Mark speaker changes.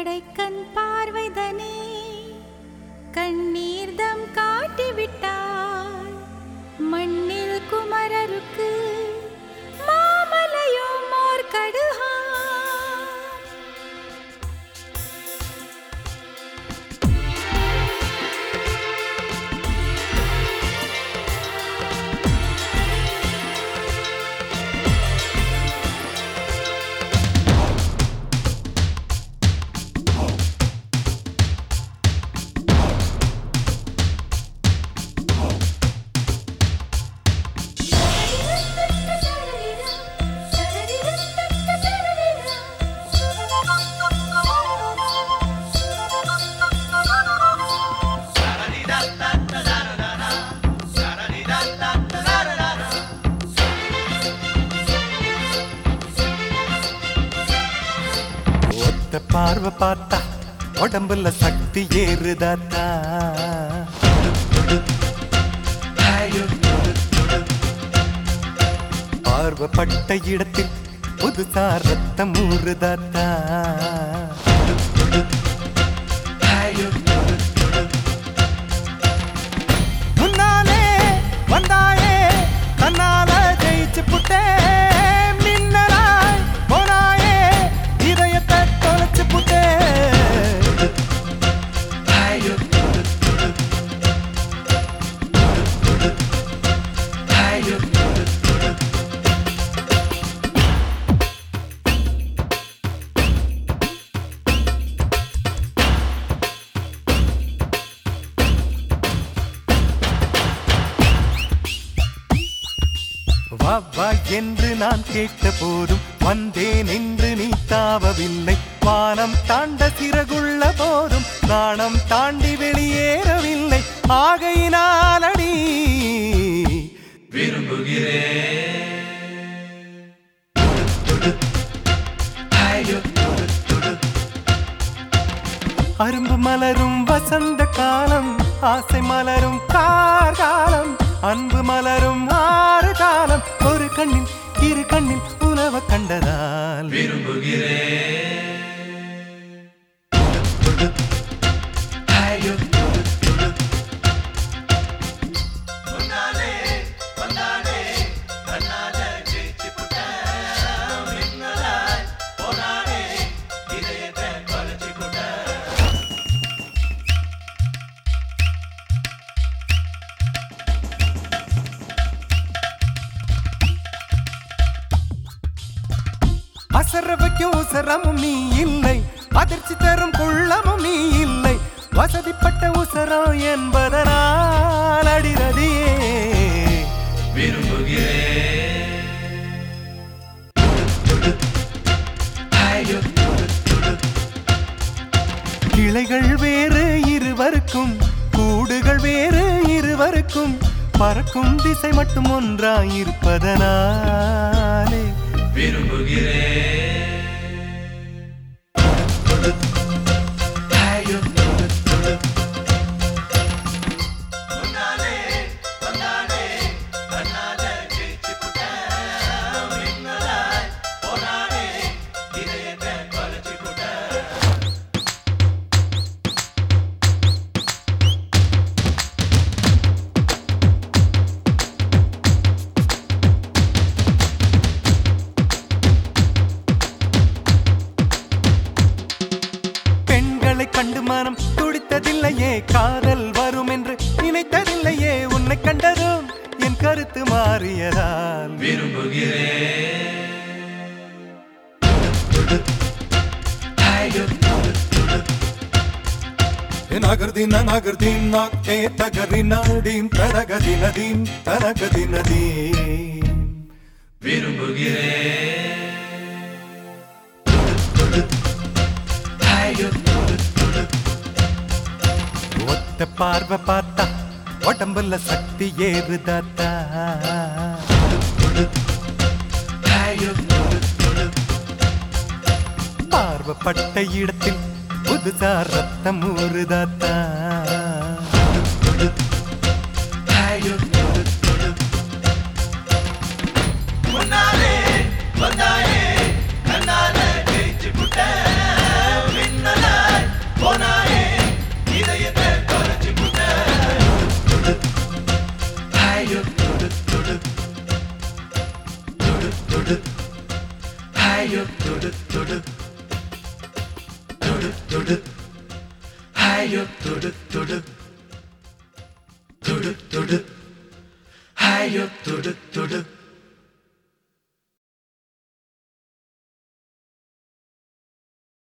Speaker 1: கடைக்கண் பார்வைதனே கண்ணீர்தம் காட்டிவிட்டாய் மண்ணில் குமரருக்கு மாமலையும் ஓர் கடுகா
Speaker 2: ஒத்த பார்வை பார்த்தா உடம்புல சக்தி ஏறுதாத்தா பார்வைப்பட்ட இடத்தில் புதுசா ரத்தம் ஊறுதாத்தா முன்னாலே வந்தாயே தன்னால ஜெயிச்சு புட்டே மின்னலாய் போனாயே இதயத்தை தொலைச்சு புட்டே வா வா என்று நான் கேட்ட போதும் வந்தேன் என்று நீ தாவவில்லை வானம் தாண்ட சிறகுள்ள போதும் நாணம் தாண்டி வெளியேறவில்லை ஆகையினாலடி அரும்பு மலரும் வசந்த காலம் ஆசை மலரும் கார்காலம் அன்பு மலரும் ஆறு காலம் ஒரு கண்ணில் இரு கண்ணில் உலவ கண்டதால் அசர வைக்கும் உசரமும் நீ இல்லை அதிர்ச்சி தரும் குள்ளமும் நீ இல்லை வசதிப்பட்ட உசரம் என்பதனால் அடிரதியே கிளைகள் வேறு இருவருக்கும் கூடுகள் வேறு இருவருக்கும் பறக்கும் திசை மட்டும் ஒன்றாயிருப்பதனாலே பெண்களை கண்டு மனம் துடித்ததில்லையே காதல் வரும் என்று நினைத்ததில்லையே உன்னை கண்டதும் என் கருத்து மாறியதால் நகர்தின நகர்தின் நாக்கே தகரினாடீம் தரகதி நதீம் தரகதி நதீம் ஒத்த பார்வை பார்த்தா உடம்புல சக்தி ஏறுதாத்தா பார்வைப்பட்ட இடத்தில் புதுசா ரத்தம் ஊறுதாத்தா
Speaker 3: முன்னாலே வந்தாயே கண்ணால ஜெயிச்சு புட்ட மின்னலா ஹாயோ தொடு தொடு தொடு தொடு ஹாயோ தொடு தொடு தொடு தொடு ஹாயோ தொடு தொடு தொடு தொடு ஹாயோ தொடு தொடு